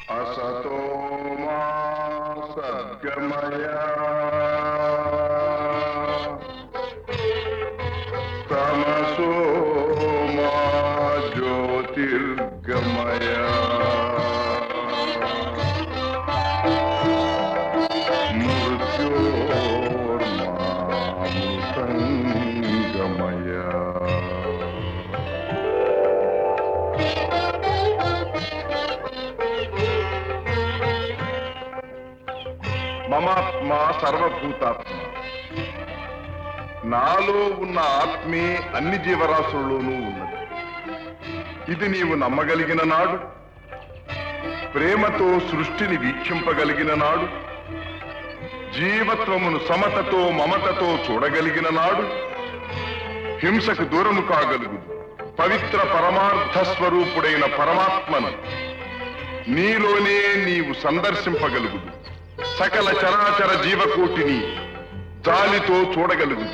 असतो मा सद्गमय तमसो मा ज्योतिर्गमय मृत्योर्मामृतङ्गमय మమాత్మ సర్వభూతాత్మ నాలో ఉన్న ఆత్మే అన్ని జీవరాశుల్లోనూ ఉన్నది ఇది నీవు నమ్మగలిగిన నాడు ప్రేమతో సృష్టిని వీక్షింపగలిగిన నాడు జీవత్వమును సమతతో మమతతో చూడగలిగిన నాడు హింసకు దూరము కాగలుగు పవిత్ర పరమార్థ స్వరూపుడైన పరమాత్మను నీలోనే నీవు సందర్శింపగలుగుదు సకల చరాచర జీవకోటిని జాలితో చూడగలుగుదు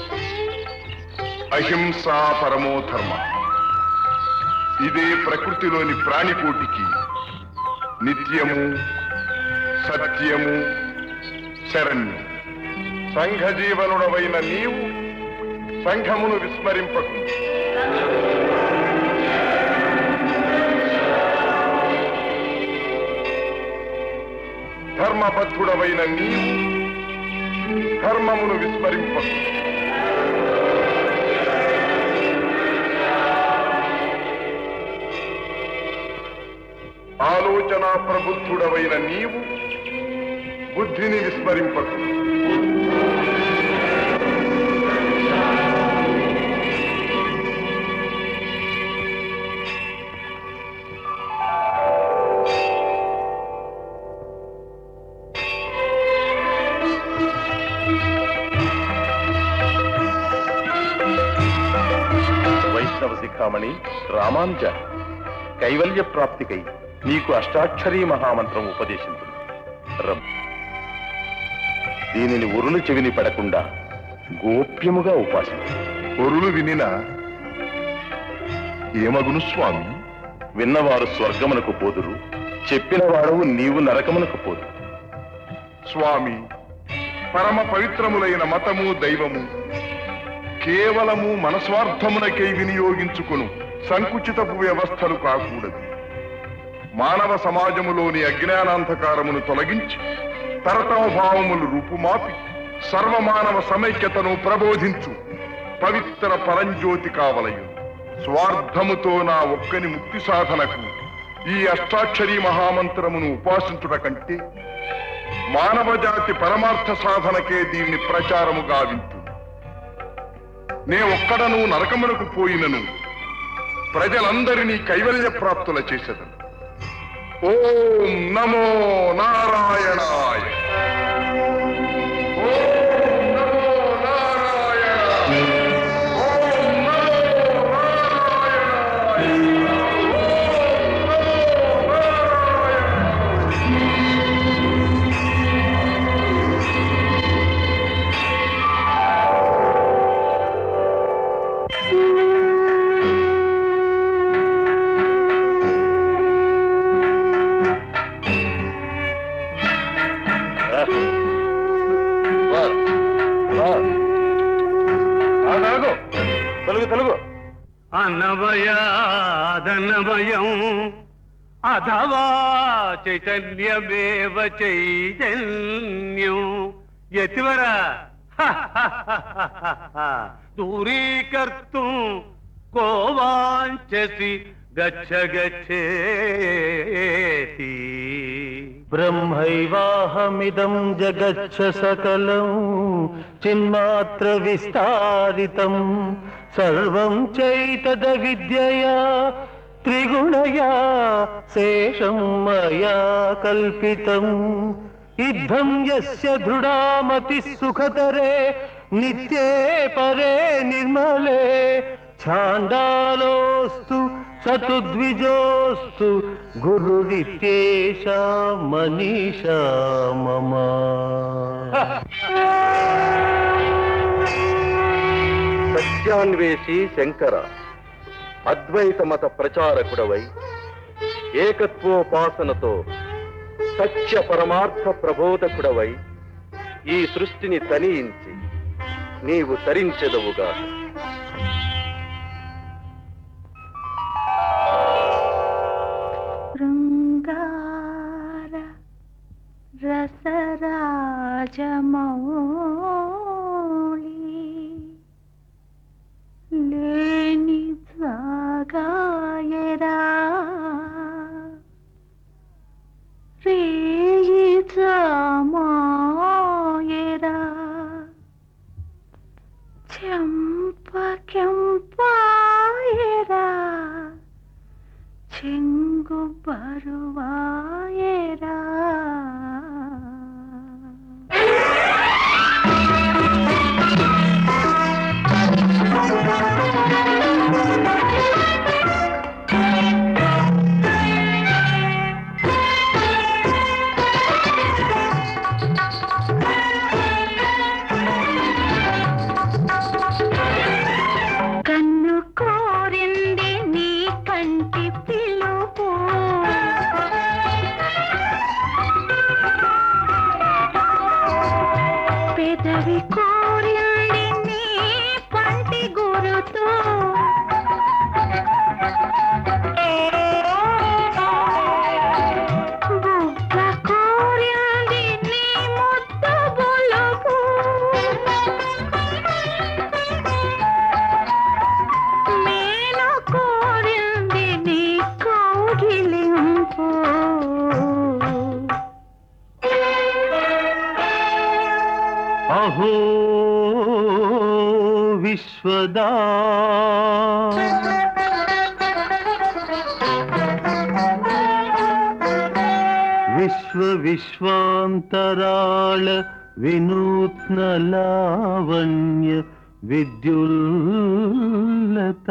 అహింసా పరమో ధర్మ ఇదే ప్రకృతిలోని ప్రాణికోటికి నిత్యము సత్యము శరణ్యం సంఘ జీవనుడవైన నీవు సంఘమును విస్మరింపకు ధర్మబద్ధుడవైన నీవు ధర్మమును విస్మరింపకు ఆలోచన ప్రబుద్ధుడవైన నీవు బుద్ధిని విస్మరింపకు వైష్ణవ శిఖామణి రామానుజ కైవల్య ప్రాప్తికై నీకు అష్టాక్షరీ మహామంత్రం ఉపదేశించు రం దీనిని ఉరును చెవిని పడకుండా గోప్యముగా ఉపాసించు పొరులు వినిన ఏమగును స్వామి విన్నవారు స్వర్గమునకు పోదురు చెప్పిన వాడవు నీవు నరకమునకు పోదు స్వామి పరమ పవిత్రములైన మతము దైవము కేవలము మనస్వార్థమునకై వినియోగించుకును సంకుచితపు వ్యవస్థలు కాకూడదు మానవ సమాజములోని అజ్ఞానాంధకారమును తొలగించి తరతమ భావములు రూపుమాపి సర్వమానవ సమైక్యతను ప్రబోధించు పవిత్ర పరంజ్యోతి కావలయు స్వార్థముతో నా ఒక్కని ముక్తి సాధనకు ఈ అష్టాక్షరీ మహామంత్రమును ఉపాసించుట కంటే మానవ జాతి పరమార్థ సాధనకే దీన్ని ప్రచారము గావింతు నే ఒక్కడను నరకమునకు పోయినను ప్రజలందరినీ కైవల్య ప్రాప్తుల చేసేదను ఓం నమో నారాయణాయ ఓం నమో నారాయణాయ ఓం నమో నారాయణాయ ఆగాగు. తొలగు తొలగు అన్నమయాదన్నమయం అథవా చైతన్యమేవ చైతన్యం యతివర దూరీకర్తుం కో వాంఛసి గచ్చ గచ్చేతి బ్రహ్మైవాహమిదం జగచ్చ సకలం చిన్మాత్ర విస్తారితం సర్వం చైతద విద్యయా త్రిగుణయా శేషం మయా కల్పితం ఇద్ధం యస్య దృఢామతి సుఖతరే నిత్యే పరే నిర్మలే ఛాండాలోస్తు చతుద్విజోస్తు గురురిత్యేషా మనీషా మమ సత్యాన్వేషి శంకర అద్వైత మత ప్రచారకుడవై ఏకత్వోపాసనతో సత్య పరమార్థ ప్రబోధకుడవై ఈ సృష్టిని తనియించి నీవు తరించెదవుగా శృంగార రసరాజమౌళి లేని జాగాయరా రేయి జామాయరా చెంపకెంపాయరా చెంగు బరువాయరా కన్ను కోరింది నీ కంటి పిలుపు పెదవి కోరింది నీ పంటి గురుతు బుగ్గ కోరింది నీ ముద్దు బులుపు మేలు కోరింది నీ కౌగిలింపు అహో విశ్వదా విశ్వ విశ్వాంతరాళ వినూత్న లావణ్య విద్యుల్లత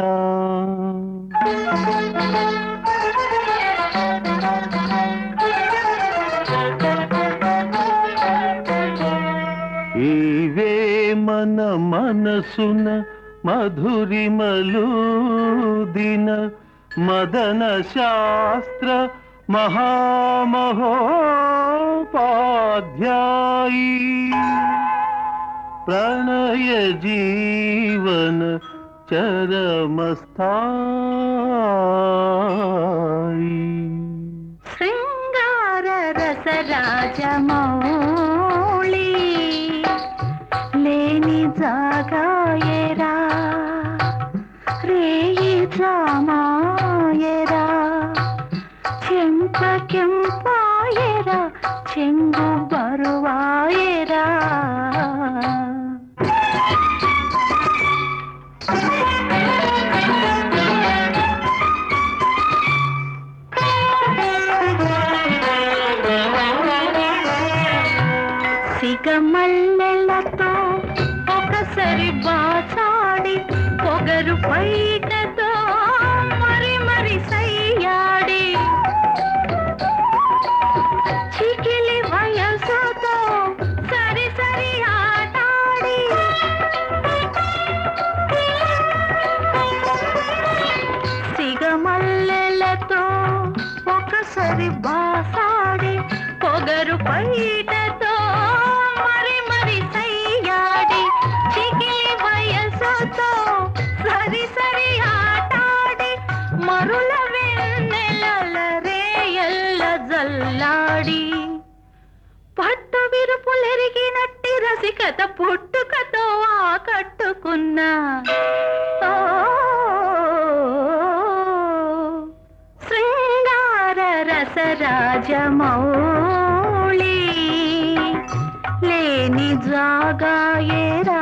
ఈవే మన మనసున మధురిమలు దిన మదన శాస్త్ర మహామహోపాధ్యాయీ ప్రణయ జీవన చరమస్థాయి శృంగార రసరాజమౌళి లేని జాగాయరా రేయి జామాయరా చెంపకెంపాయరా చెంగు బరువాయరా సిగమల్లెలతో ఒకసారి బాచాడి పొగరు పైటతో మరి మరి సయ్యాడి చికిలి వయసుతో సరి సరి ఆటాడి సిగమల్లెలతో ఒకసారి బాసాడి పొగరు పైటతో మరి మరి సయ్యాడి చికిలి వయసుతో సరి సరి ఆటాడి మరుల వెన్నెలల రేయల్ల జల్లాడి పట్టు విరుపులెరిగినట్టి రసికత పుట్టుకతో ఆకట్టుకున్నా ఓ, శృంగార రసరాజమౌళి లేని జాగాయేరా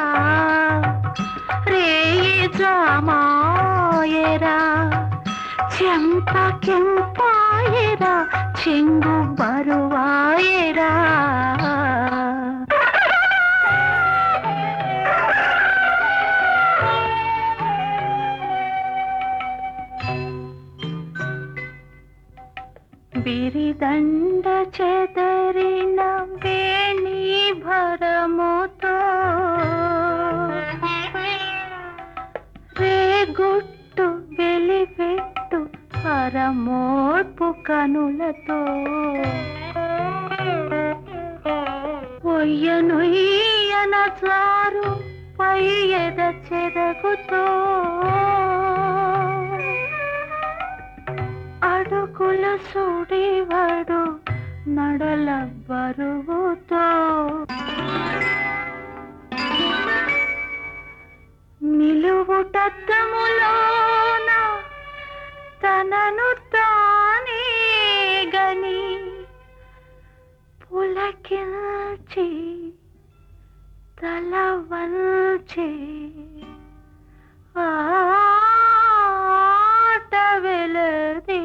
రేయి జామాయేరా చెంపకెంపాయేరా చెంగు బరువాయేరా బిరిదండ చెదరిన వేణి భరముతో రేగుట్టు వెలిపెట్టు పరమోర్పు కనులతో కొయ్యనొయ్యన చారు పై ఎద చెదగుతో అడుగుల సుడివడు నడల బరువుతో నిలువుటత్తములోన తనను తానే గని పులకిల్చి తల వంచి ఆట వెలది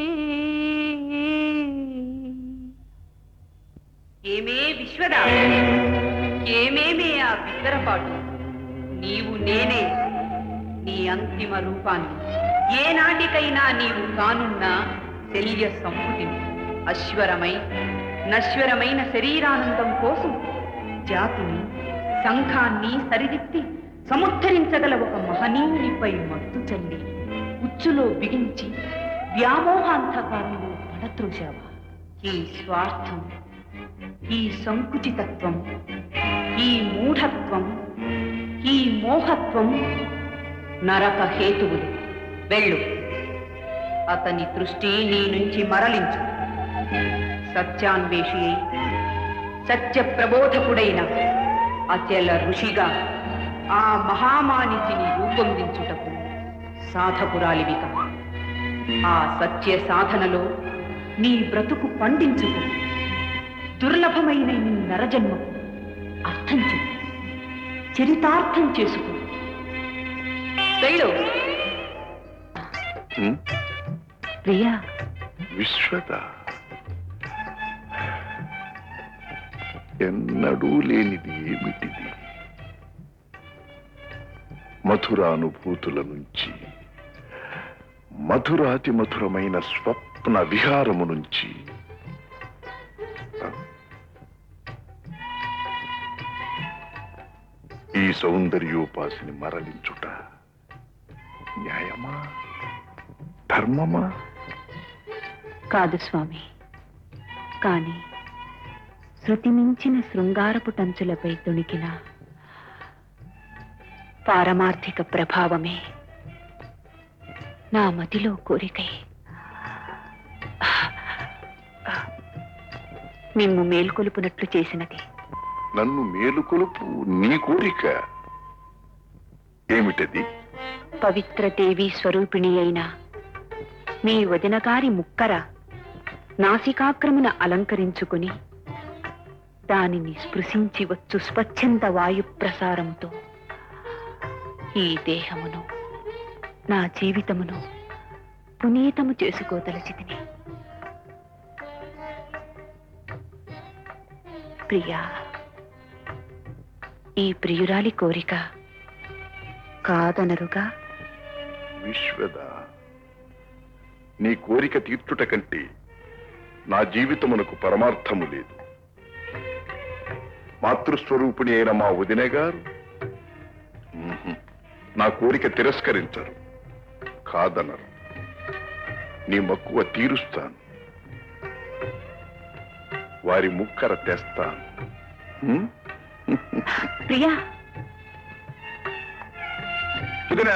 ఏమే విశ్వదా ఏమేమే ఆ బిగ్గరపాటు నీవు నేనే నీ అంతిమ రూపాన్ని ఏనాటికైనా నీవు కానున్న శల్య సంపుటిని అశ్వరమై నశ్వరమైన శరీరానందం కోసం జాతిని సంఘాన్ని సరిదిద్ది సముద్ధరించగల ఒక మహనీయునిపై మత్తు చల్లి ఉచ్చులో బిగించి వ్యామోహాంధకారంలో పడత్రోశావా ఈ స్వార్థం ఈ సంకుచితత్వం ఈ మూఢత్వం ఈ మోహత్వం నరక హేతువులు వెళ్ళు అతని దృష్టి నీ నుంచి మరలించు సత్యాన్వేషి అయి సత్య ప్రబోధకుడైన అచల ఋషిగా ఆ మహామానిజిని రూపొందించుటకు సాధకురాలివిక ఆ సత్య సాధనలో నీ బ్రతుకు పండించుకు దుర్లభమైన నీ నరజన్మకు అర్థం చెప్పు చరితార్థం చేసుకో వెళ్ళు హ్మ్? ప్రియా విశ్వత ఎన్నడూ లేనిది ఏమిటిది మధురానుభూతుల నుంచి మధురాతి మధురమైన స్వప్న విహారము నుంచి ఈ సౌందర్యోపాసిని మరలించుట న్యాయమా ధర్మమా కాదు స్వామి కాని శృతి మించిన శృంగారపు టంచులపై తొణికిన పారమార్థిక ప్రభావమే నా మదిలో కోరికై మిమ్ము మేల్కొలుపునట్లు చేసినది నన్ను మేలుకొలుపు నీ కోరిక ఏమిటది పవిత్ర దేవి స్వరూపిణి అయిన మీ వదినగారి ముక్కర నాసికాక్రమున అలంకరించుకుని దానిని స్పృశించి వచ్చు స్వచ్ఛంద వాయు ప్రసారంతో ఈ దేహమును నా జీవితమును పునీతము చేసుకోదలచితిని ప్రియా ఈ ప్రియురాలి కోరిక కాదనరుగా విశ్వద నీ కోరిక తీర్చుట కంటే నా జీవితమునకు పరమార్థము లేదు మాతృస్వరూపిణి అయిన మా వదిన గారు మ్మ్హ్. నా కోరిక తిరస్కరించరు కాదనరు నీ మక్కువ తీరుస్తాను వారి ముక్కర తెస్తాను హ్మ్? ప్రియా వదినా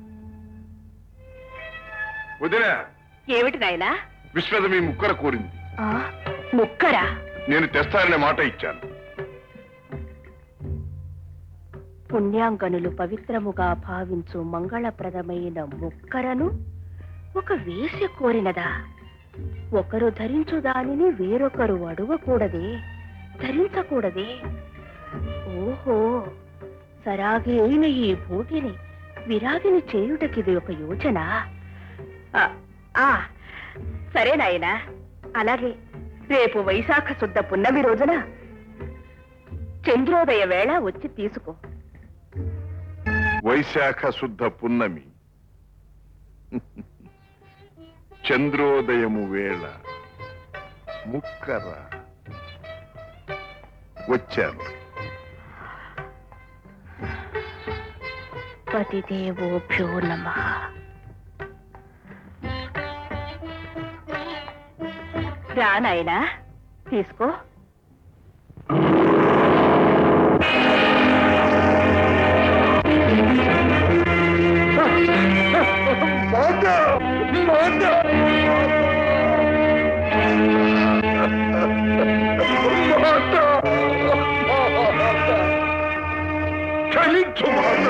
వదినా ఏమిటి నాయనా విశ్వద మీ ముక్కర కోరింది ముక్కరా నేను తెస్తాననే మాట ఇచ్చాను పుణ్యాంగనులు పవిత్రముగా భావించు మంగళప్రదమైన ముక్కరను ఒక వేశ్య కోరినదా ఒకరు ధరించు దానిని వేరొకరు అడగకూడదే ధరించకూడదే ఓహో సరాగి అయిన ఈ భోగిని విరాగిని చేయుటకిది ఒక యోచన ఆ, ఆ, సరే నాయనా అలాగే రేపు వైశాఖ శుద్ధ పున్నమి రోజున చంద్రోదయ వేళ వచ్చి తీసుకో వైశాఖ శుద్ధ పున్నమి చంద్రోదయము వేళ ముక్కర వచ్చాను పతిదేవోభ్యో నమ రా నాయనా తీసుకో మాట మాట మాట క్షమించు మాట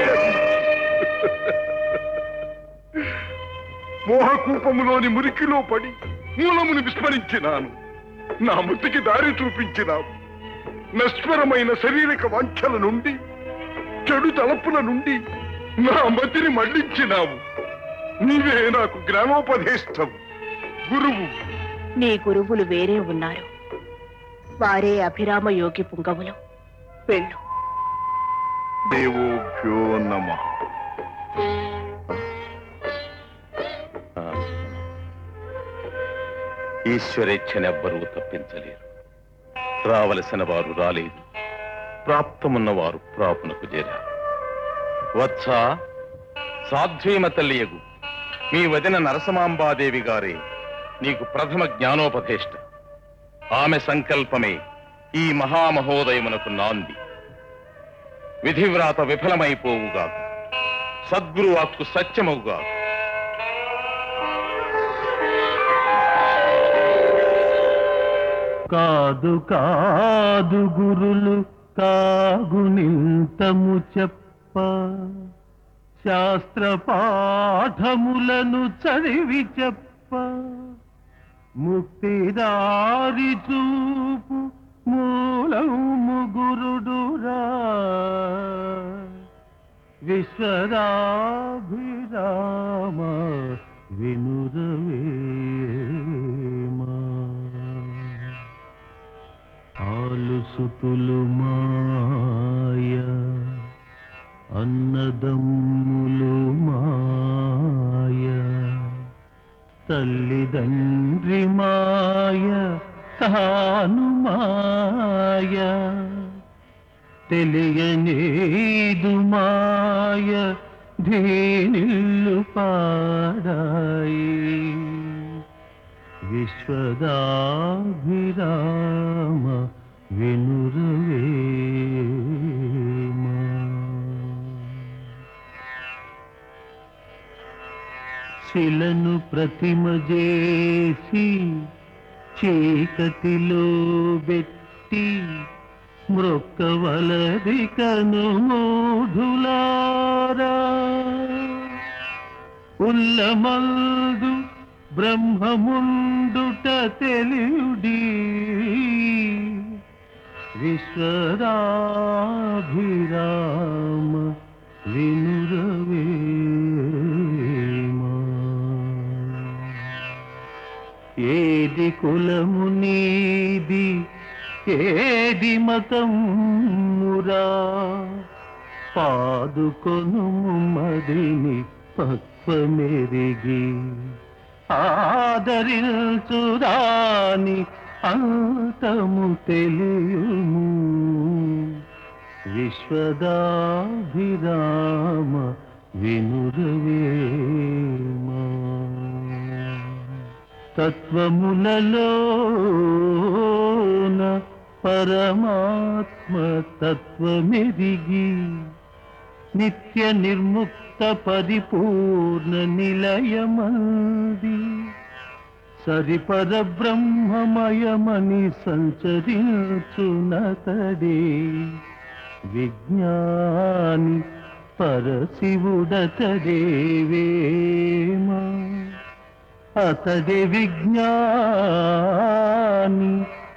మోహకూపములోని మురికిలో పడి మూలమును విస్మరించినాను నా మృతికి దారి చూపించినావు నశ్వరమైన శారీరక వాంఛల నుండి చెడు తలపుల నుండి నా మతిని మళ్లించినావు నీవే నాకు జ్ఞానోపదేశం గురువు నీ గురువులు వేరే ఉన్నారు వారే అభిరామ యోగి పుంగవులు వెళ్ళు దేవోభ్యో నమ ఈశ్వరేచ్ఛనెవ్వరూ తప్పించలేరు రావలసిన వారు రాలేదు ప్రాప్తమున్న వారు ప్రాపునకు చేరారు వత్స సాధ్వీమ తల్లియగు మీ వదిన నరసమాంబాదేవి గారే నీకు ప్రథమ జ్ఞానోపదేష్ట ఆమె సంకల్పమే ఈ మహామహోదయమునకు నాంది విధివ్రాత విఫలమైపోవుగా సద్గురువాక్కు సత్యమవుగా కాదు కాదు గురులు కాగునింతము చెప్ప శాస్త్ర పాఠములను చదివి చెప్ప ముక్తిదారి చూపు మూలము గురుడురా విశ్వరాభిరామ వినురవేమా ఆలుసుతులు మాయ అన్నదమ్ములు మాయ తల్లిదండ్రి మాయ తాను మాయ తెలియనేదు మాయ ధీనిల్లు పాడాయి విశ్వదాభిరామ వినురవేమా శిలను ప్రతిమ చేసి చీకటిలో పెట్టి మృక్కవలది కను మూఢులారా ఉల్లమందు బ్రహ్మముండుట తెలియుడి విశ్వరాభిరామ వినురవేమా ఏది కులము నీది ఏది మతమురా పాదుకొను మదిని పక్వమెరిగి ఆదరించుదాని అంతము తెలియుము విశ్వదాభిరామ వినురవేమా తత్వములలోన పరమాత్మ తత్వమెదిగి నిత్య నిర్ముక్త పరిపూర్ణ నిలయమంది సరిపర బ్రహ్మమయమని సంచరించునతడే విజ్ఞాని పరశివుడతడే వేమా అతడే విజ్ఞాని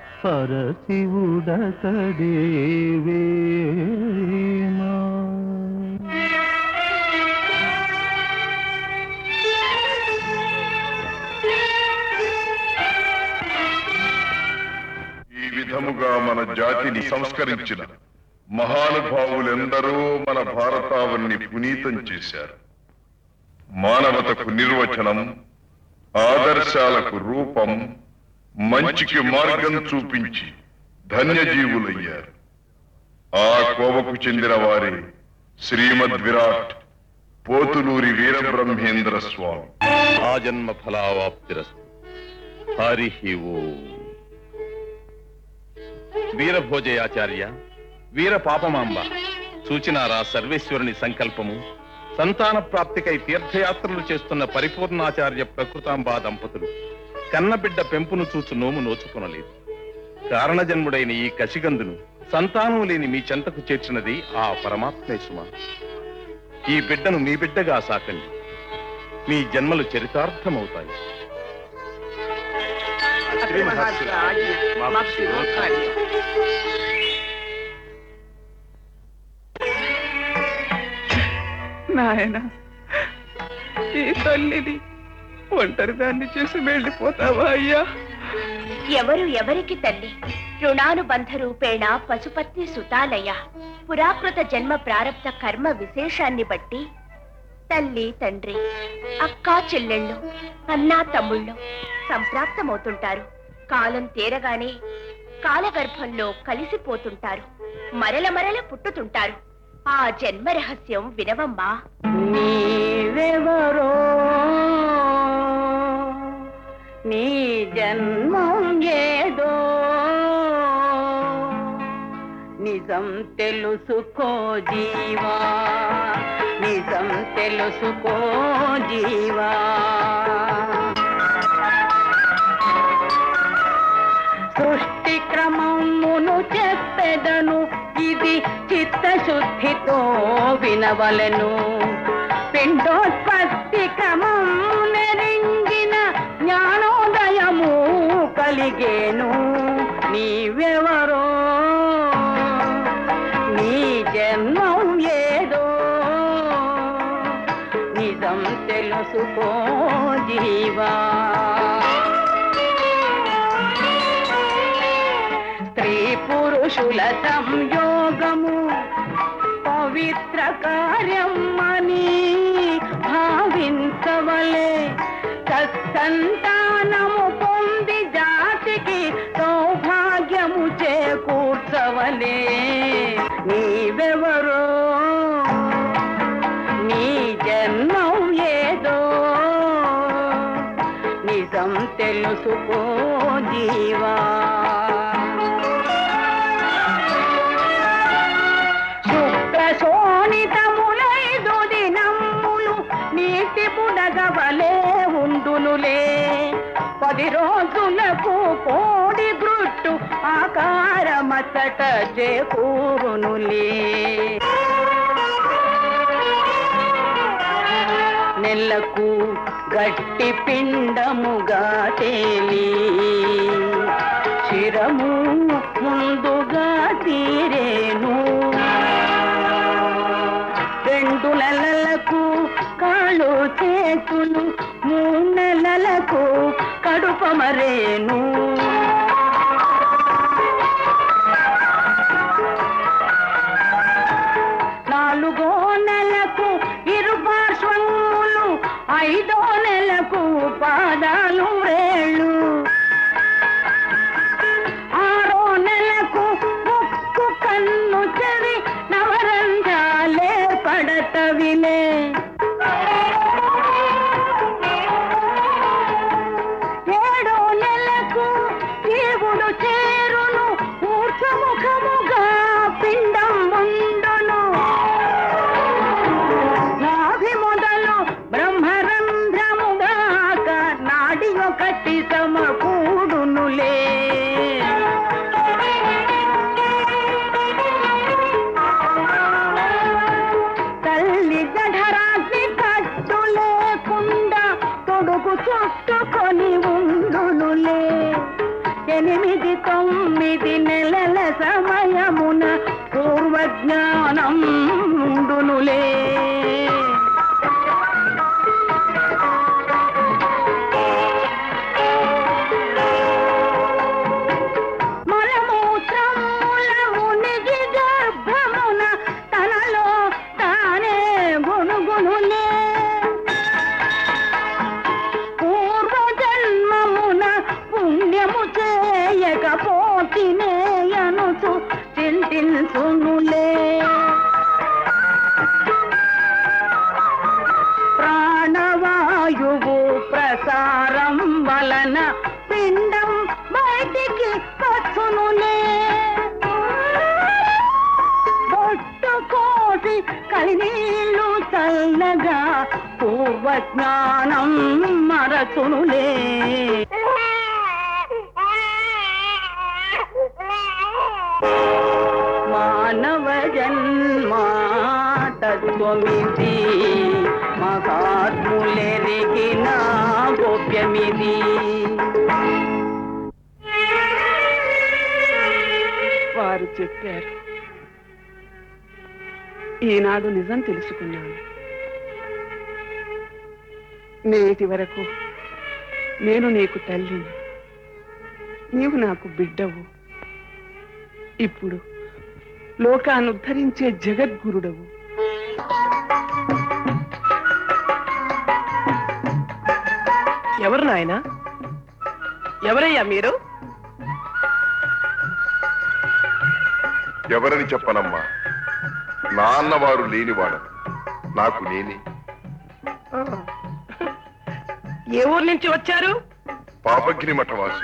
పరశివుడతడే వేమా ఈ విధముగా మన జాతిని సంస్కరించిన మహానుభావులెందరో మన భారతావన్ని పునీతం చేశారు మానవతకు నిర్వచనం ఆదర్శాలకు రూపం మంచికి మార్గం చూపించి ధన్యజీవులయ్యారు ఆ కోవకు చెందిన వారి శ్రీమద్ విరాట్ పోతులూరి వీరబ్రహ్మేంద్ర స్వామి ఆ జన్మ ఫలావాప్తిరస్తు హరి ఓం వీరభోజయాచార్య వీర పాపమాంబ సూచినారా సర్వేశ్వరుని సంకల్పము సంతాన ప్రాప్తికై తీర్థయాత్రలు చేస్తున్న పరిపూర్ణాచార్య ప్రకృతాంబా దంపతులు కన్నబిడ్డ పెంపును చూచు నోము నోచుకొనలేదు కారణజన్ముడైన ఈ కశిగందును సంతానం లేని మీ చెంతకు చేర్చినది ఆ పరమాత్మే సుమ ఈ బిడ్డను మీ బిడ్డగా సాకండి మీ జన్మలు చరితార్థమవుతాయి అత్రి మహర్షుల ఆజ్ఞ మాకు శిరోధార్యం. నాయన ఈ తల్లిని ఒంటరిదాన్ని చేసి వెళ్ళిపోతావా అయ్యా ఎవరు ఎవరికి తల్లి రుణానుబంధ రూపేణ పశుపత్ని సుతాలయ పురాకృత జన్మ ప్రారబ్ధ కర్మ విశేషాన్ని బట్టి తల్లి తండ్రి అక్కా చెల్లెళ్ళు అన్నా తమ్ముళ్ళు సంప్రాప్తమవుతుంటారు కాలం తీరగానే కాలగర్భంలో కలిసిపోతుంటారు మరల మరల పుట్టుతుంటారు ఆ జన్మ రహస్యం వినవమ్మా నీవెవరో నీ జన్మం ఏదో నిజం తెలుసుకో జీవా నిజం తెలుసుకో జీవా సృష్టి క్రమమును చెప్పెదను ఇది చిత్తశుద్ధితో వినవలెను పిండోత్పత్తి క్రమము నెరింగిన జ్ఞానోదయము కలిగేను నీవెవరో నీ జన్మం ఏదో నిజం తెలుసుకో జీవా స్త్రీ పురుషుల సంయోగము పవిత్ర కార్యం అని భావించవలే సత్సంతానము పొంది జాతికి సౌభాగ్యము చేకూర్చవలే నీవెవరో నీ జన్మం ఏదో నిజం తెలుసుకో జీవా శుక్రశోణితములైదు దినములు నీటి బుడగవలే ఉండునులే పది రోజులకు కోడి గ్రుట్టు ఆకారమచ్చట చేకూరునులే నెలకు గట్టి పిండముగా తేలి శిరము ముందుగా తీరేను రెండు నెలలకు కాళ్ళు చేతులు మూడు నెలలకు కడుపమరేను నాలుగో నెలకు ఇరు పార్శ్వములు ఐదో నెలకు పాదాలు రేళ్ళు ఆరో నెలకు ముక్కు కన్ను చెవి నవరంధ్రాలే పడతవిలే ఏడో నెలకు జీవుడు చేరును ఊర్ధముఖముగా పిండం ఉండును నాభి మొదలు బ్రహ్మరంధ్రముగాక నాడి ఒకటి సమకూడునులే తల్లి జఠరాగ్ని కట్టు లేకుండా తొడుగు చుట్టుకొని ఉండునులే ఎనిమిది తొమ్మిది నెలల సమయమున పూర్వజ్ఞానం ఉండునులే మలమూత్రముల మునిగి గర్భమున తనలో తానే గుణుగుణులే పూర్వజన్మమున పుణ్యము చేయకపోతినే అనుచు చింతించునులే ప్రాణవాయువు ప్రసారం వలన పిండం బయటికి వచ్చునులే బొట్టు కోసి కలినీళ్ళు చల్ల మాయగా పూర్వజ్ఞానం మరచునులే మానవ జన్మా తత్వమిది మహాత్ములెరిగిన గోప్యమిది వారు చెప్పారు ఈనాడు నిజం తెలుసుకున్నాను నేటి వరకు నేను నీకు తల్లిని నీవు నాకు బిడ్డవు ఇప్పుడు లోకాన్ని ఉద్ధరించే జగద్గురుడవు ఎవరు నాయనా ఎవరయ్యా మీరు ఎవరని చెప్పనమ్మా నాన్నవారు లేనివాడ నాకు నేనే ఏ ఊరు నుంచి వచ్చారు పాపగిరి మఠవాసి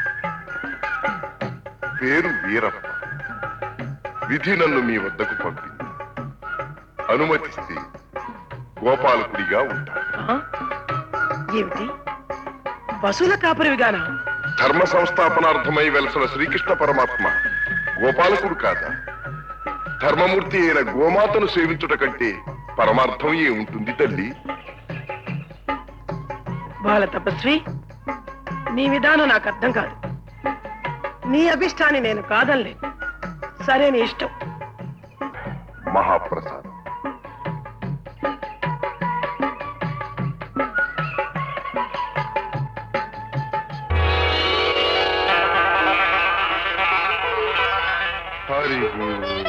పేరు వీరప్ప విధి నన్ను మీ వద్దకు పంపింది అనుమతిస్తే గోపాలకుడిగా ఉంటా ఆ? ఏమిటి పశువుల కాపరివిగానా ధర్మ సంస్థాపనార్థమై వెలసిన శ్రీకృష్ణ పరమాత్మ గోపాలకుడు కాదా ధర్మమూర్తి అయిన గోమాతను సేవించుట కంటే పరమార్థం ఏ ఉంటుంది తల్లి బాల తపస్వి నీ విధానం నాకు అర్థం కాదు నీ అభిష్టాన్ని నేను కాదనలేదు సరే నీ ఇష్టం మహాప్రసాదం హరి ఓం.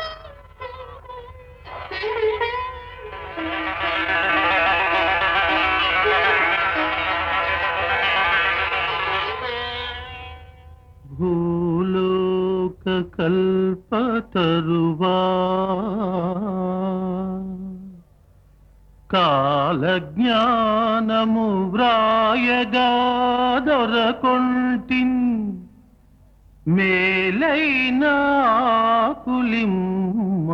భూలోక కల్పతరువా కాలజ్ఞానము వ్రాయగా దొరకొంటిన్ మేలైన కులిమ్మ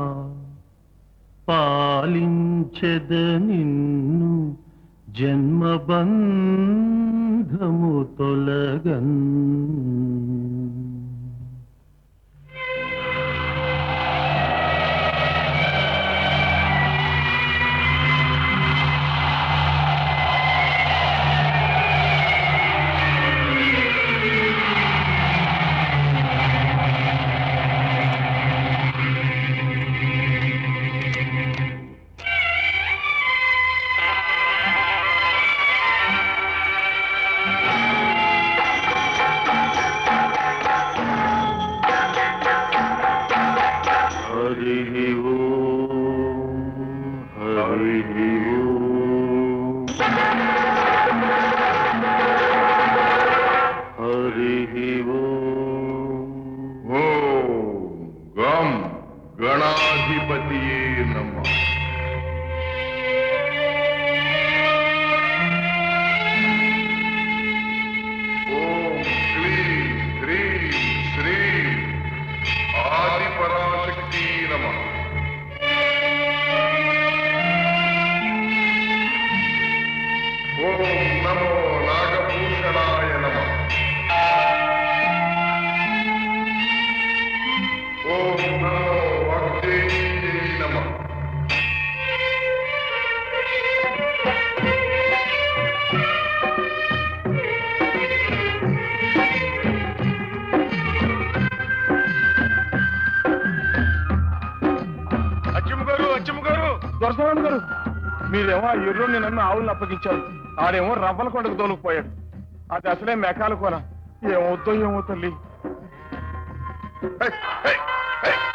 పాలించెద నిన్ను జన్మబంధము తొలగన్ హరి ఓం హరి ఓం హరి ఓం ఓం గం గణాధిపతియే నమః ఓం క్లీం హ్రీం శ్రీం ఆదిపరాశక్తి నమః ఓం నమో నాగభూషణాయ నమః ఓం నమో వాగ్దేవ్యై నమః అచ్చమ్మ గారు అచ్చమ్మ గారు దొరసరావు గారు మీరేమో ఆ ఎర్రోని నన్ను ఆవులను అప్పగించారు ఆడేమో రవ్వల కొండకు తోలుకుపోయాడు అది అసలే మెకాల కొన ఏమవుతో ఏమో తల్లి హై, హై, హై.